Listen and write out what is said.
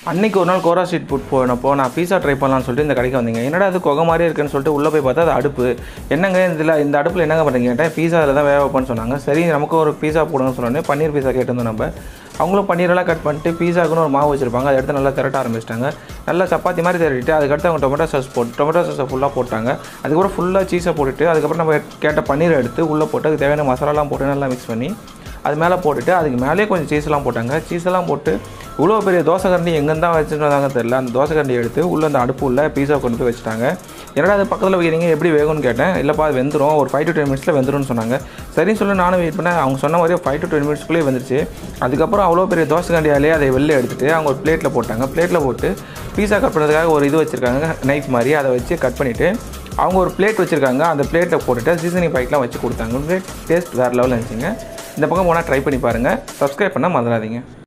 அன்னைக்கு ஒரு நாள் கோரா ஸ்ட்ரீட் ஃபுட் போனப்போ நான் பீஸா ட்ரை பண்ணலாம்னு சொல்லிட்டு இந்த கடைக்கு வந்தீங்க என்னடா அது குகை மாதிரியே இருக்குன்னு சொல்லிட்டு உள்ளே போய் பார்த்தா அது அடுப்பு என்னங்க இதில் இந்த அடுப்பில் என்னங்க பண்ணுறீங்க கேட்டேன் பீஸாவில் தான் வேக வைப்பேன்னு சொன்னாங்க சரி நமக்கு ஒரு பீஸா போடுங்கன்னு சொன்னோடனே பன்னீர் பீஸா கேட்டிருந்தோம் நம்ம அவங்களும் பன்னீரெல்லாம் கட் பண்ணிட்டு பீஸாக்குன்னு ஒரு மாவு வச்சிருப்பாங்க அதை எடுத்து நல்லா திரட்ட ஆரம்பிச்சிட்டாங்க நல்லா சப்பாத்தி மாதிரி திரட்டிட்டு அதுக்கடுத்து அவங்க டொமேட்டோ சாஸ் போட்டு டொமேட்டோ சாஸை ஃபுல்லாக போட்டாங்க அதுக்கப்புறம் ஃபுல்லாக சீஸை போட்டுட்டு அதுக்கப்புறம் நம்ம கேட்ட பன்னீரை எடுத்து உள்ளே போட்டு அதுக்கு தேவையான மசாலாலாம் போட்டு நல்லா மிக்ஸ் பண்ணி அது மேலே போட்டுட்டு அதுக்கு மேலேயே கொஞ்சம் சீஸ்லாம் போட்டாங்க சீஸெல்லாம் போட்டு இவ்வளோ பெரிய தோசை கரண்டி எங்கேருந்து தான் வச்சுட்டு வந்தாங்க தெரியல அந்த தோசை கரண்டி எடுத்து உள்ளே அந்த அடுப்பு உள்ள பீஸா கொண்டு போய் வச்சுட்டாங்க என்னடா அது பக்கத்தில் வைக்கிறீங்க எப்படி வேகும்னு கேட்டேன் இல்லைப்பா அது வெந்துடும் ஒரு ஃபைவ் டு டென் மினிட்ஸில் வெந்துரும்னு சொன்னாங்க சரின்னு சொல்லி நானும் வெயிட் பண்ணேன் அவங்க சொன்ன மாதிரியே ஃபைவ் டு டென் மினிட்ஸ்க்குள்ளேயே வந்துருச்சு அதுக்கப்புறம் அவ்வளோ பெரிய தோசை கண்டியாலே அதை வெளில எடுத்துட்டு அவங்க ஒரு பிளேட்டில் போட்டாங்க பிளேட்டில் போட்டு பீஸா கட் பண்ணுறதுக்காக ஒரு இது வச்சுருக்காங்க நைஃப் மாதிரி அதை வச்சு கட் பண்ணிவிட்டு அவங்க ஒரு பிளேட் வச்சுருக்காங்க அந்த பிளேட்டை போட்டுட்டு சீசனிங் பாக்கெட்லாம் வச்சு கொடுத்தாங்க டேஸ்ட் வேறு லெவலில் இருந்துச்சுங்க இந்த பக்கம் போனால் ட்ரை பண்ணி பாருங்கள் சப்ஸ்கிரைப் பண்ணால் மறந்துடாதீங்க